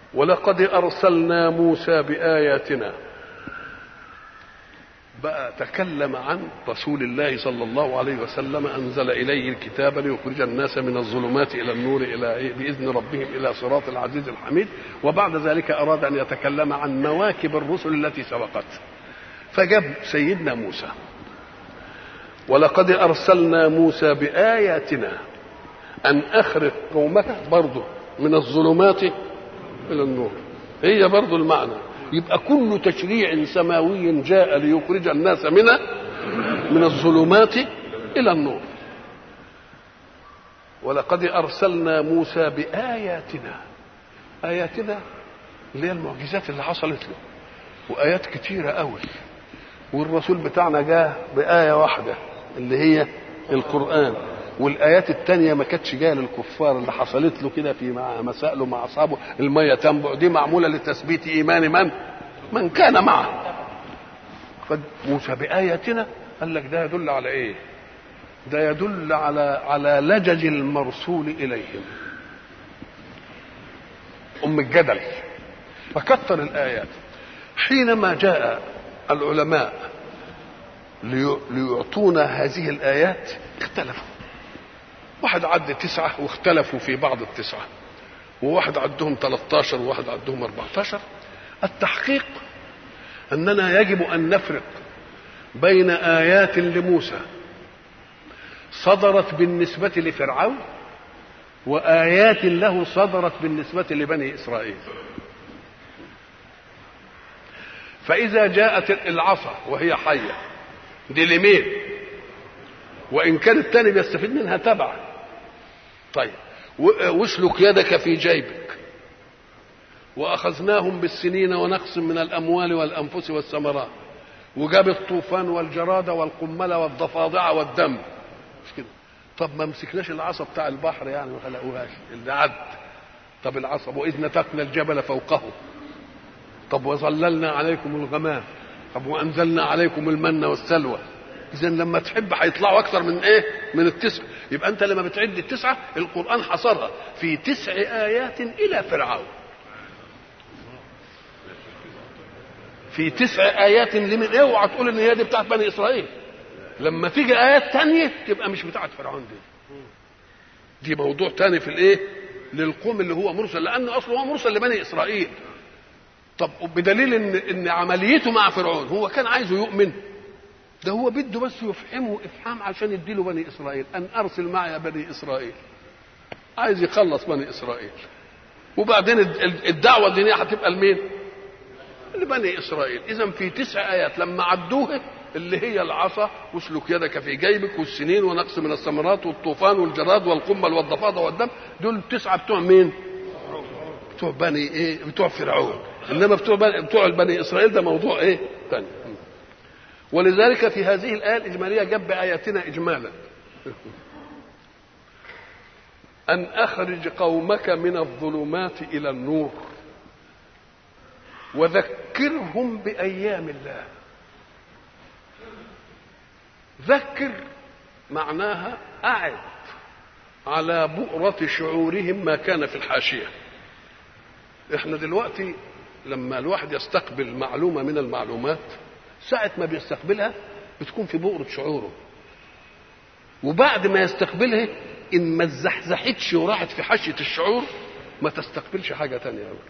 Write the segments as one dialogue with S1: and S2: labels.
S1: ولقد أرسلنا موسى بآياتنا بقى تكلم عن رسول الله صلى الله عليه وسلم أنزل إليه الكتاب ليخرج الناس من الظلمات إلى النور إلى إيه؟ بإذن ربهم إلى صراط العزيز الحميد وبعد ذلك أراد أن يتكلم عن مواكب الرسل التي سبقت فجاب سيدنا موسى ولقد أرسلنا موسى بآياتنا أن أخرج قومك برضه من الظلمات إلى النور هي برضه المعنى يبقى كل تشريع سماوي جاء ليخرج الناس من من الظلمات إلى النور ولقد أرسلنا موسى بآياتنا آياتنا اللي هي المعجزات اللي حصلت له وآيات كتيرة قوي والرسول بتاعنا جاء بآية واحدة اللي هي القرآن والآيات التانية ما كانتش جاية للكفار اللي حصلت له كده في مع مسائله مع أصحابه المية تنبع دي معمولة لتثبيت إيمان من من كان معه قد موسى بآياتنا قال لك ده يدل على إيه ده يدل على على لجج المرسول إليهم أم الجدل فكثر الآيات حينما جاء العلماء ليعطونا هذه الآيات اختلفوا واحد عد تسعة واختلفوا في بعض التسعة وواحد عدهم 13 وواحد عدهم 14 التحقيق أننا يجب أن نفرق بين آيات لموسى صدرت بالنسبة لفرعون وآيات له صدرت بالنسبة لبني إسرائيل فإذا جاءت العصا وهي حية دي لمين وإن كان التاني بيستفيد منها تبع طيب واسلك يدك في جيبك وأخذناهم بالسنين ونقص من الأموال والأنفس والثمرات وجاب الطوفان والجراد والقمل والضفادع والدم مش كده طب ما مسكناش العصا بتاع البحر يعني ما خلقوهاش اللي عد طب العصا واذ نتقنا الجبل فوقه طب وظللنا عليكم الغمام طب وانزلنا عليكم المن والسلوى اذا لما تحب هيطلعوا اكثر من ايه من التسع يبقى انت لما بتعد التسعه القران حصرها في تسع ايات الى فرعون في تسع ايات لمن اوعى تقول ان هي دي بتاعت بني اسرائيل لما تيجي ايات تانية تبقى مش بتاعت فرعون دي دي موضوع تاني في الايه للقوم اللي هو مرسل لانه اصله هو مرسل لبني اسرائيل طب بدليل ان ان عمليته مع فرعون هو كان عايزه يؤمن ده هو بده بس يفهمه افهام عشان يديله بني اسرائيل ان ارسل معي بني اسرائيل عايز يخلص بني اسرائيل وبعدين الدعوه الدينيه هتبقى لمين؟ لبني اسرائيل اذا في تسع ايات لما عدوها اللي هي العصا واسلك يدك في جيبك والسنين ونقص من الثمرات والطوفان والجراد والقمل والضفادع والدم دول التسعه بتوع مين؟ بتوع بني ايه؟ بتوع فرعون انما بتوع بني بتوع بني اسرائيل ده موضوع ايه؟ ثاني ولذلك في هذه الايه الاجماليه جاب باياتنا اجمالا ان اخرج قومك من الظلمات الى النور وذكرهم بايام الله ذكر معناها أعد على بؤرة شعورهم ما كان في الحاشية احنا دلوقتي لما الواحد يستقبل معلومة من المعلومات ساعة ما بيستقبلها بتكون في بؤرة شعوره وبعد ما يستقبلها إن ما اتزحزحتش وراحت في حاشية الشعور ما تستقبلش حاجة تانية أبدا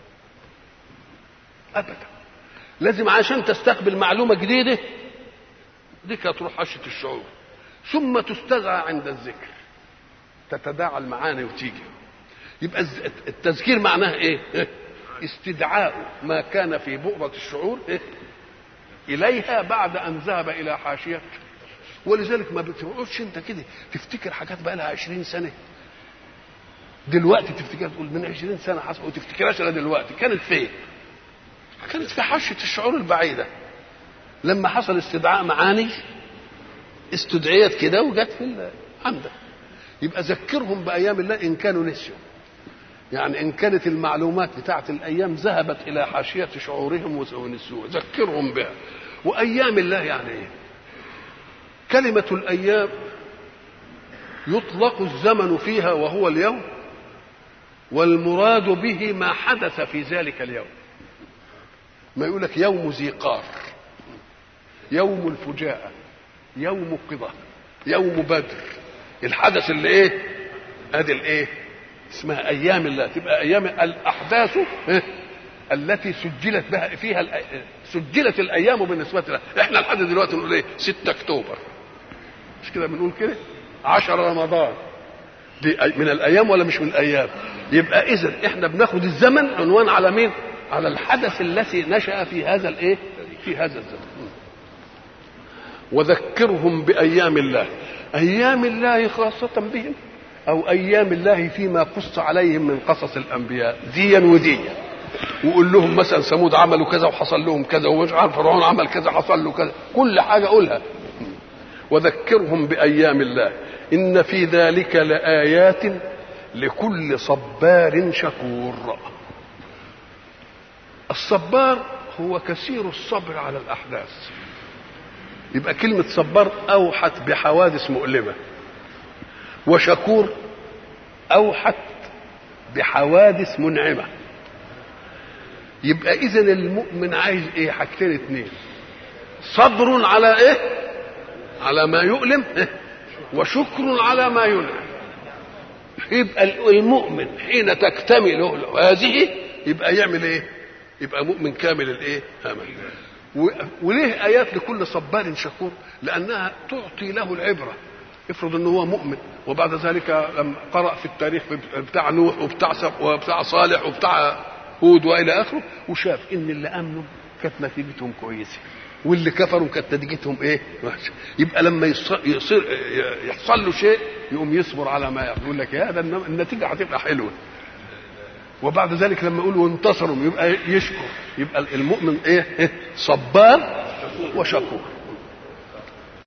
S1: أبدا لازم عشان تستقبل معلومة جديدة دي تروح حاشية الشعور ثم تستدعى عند الذكر تتداعى المعاني وتيجي يبقى التذكير معناه ايه استدعاء ما كان في بؤرة الشعور إيه؟ إليها بعد أن ذهب إلى حاشية ولذلك ما بتقعدش أنت كده تفتكر حاجات بقى لها 20 سنة دلوقتي تفتكر تقول من 20 سنة حصل وتفتكرهاش إلا دلوقتي كانت فين؟ كانت في حاشية الشعور البعيدة لما حصل استدعاء معاني استدعيت كده وجت في عندك يبقى ذكرهم بايام الله ان كانوا نسيوا يعني ان كانت المعلومات بتاعت الايام ذهبت الى حاشيه شعورهم ونسوا ذكرهم بها وايام الله يعني ايه كلمه الايام يطلق الزمن فيها وهو اليوم والمراد به ما حدث في ذلك اليوم ما يقول لك يوم ذي قار يوم الفجاءة يوم قضى يوم بدر الحدث اللي ايه ادي الايه اسمها ايام الله تبقى ايام الاحداث إيه؟ التي سجلت بها فيها سجلت الايام بالنسبه لها احنا لحد دلوقتي نقول ايه 6 اكتوبر مش كده بنقول كده 10 رمضان دي من الايام ولا مش من الايام يبقى اذا احنا بناخد الزمن عنوان على مين على الحدث الذي نشا في هذا الايه في هذا الزمن وذكرهم بايام الله ايام الله خاصه بهم او ايام الله فيما قص عليهم من قصص الانبياء ديا وديا وقول لهم مثلا ثمود عملوا كذا وحصل لهم كذا ومش عارف فرعون عمل كذا حصل له كذا كل حاجه قولها وذكرهم بايام الله ان في ذلك لايات لكل صبار شكور الصبار هو كثير الصبر على الاحداث يبقى كلمه صبار اوحت بحوادث مؤلمه وشكور اوحت بحوادث منعمه يبقى اذا المؤمن عايز ايه حاجتين اتنين صبر على ايه على ما يؤلم إيه؟ وشكر على ما ينعم يبقى المؤمن حين تكتمل هذه يبقى يعمل ايه يبقى مؤمن كامل الايه امل وليه ايات لكل صبار شكور لانها تعطي له العبره افرض ان هو مؤمن وبعد ذلك لما قرأ في التاريخ بتاع نوح وبتاع وبتاع صالح وبتاع هود والى اخره وشاف ان اللي امنوا كانت نتيجتهم كويسه واللي كفروا كانت نتيجتهم ايه وحشه يبقى لما يصير يحصل له شيء يقوم يصبر على ما يقول لك يا ده النتيجه هتبقى حلوه وبعد ذلك لما يقول وانتصروا يبقى يشكر يبقى المؤمن ايه صبار وشكور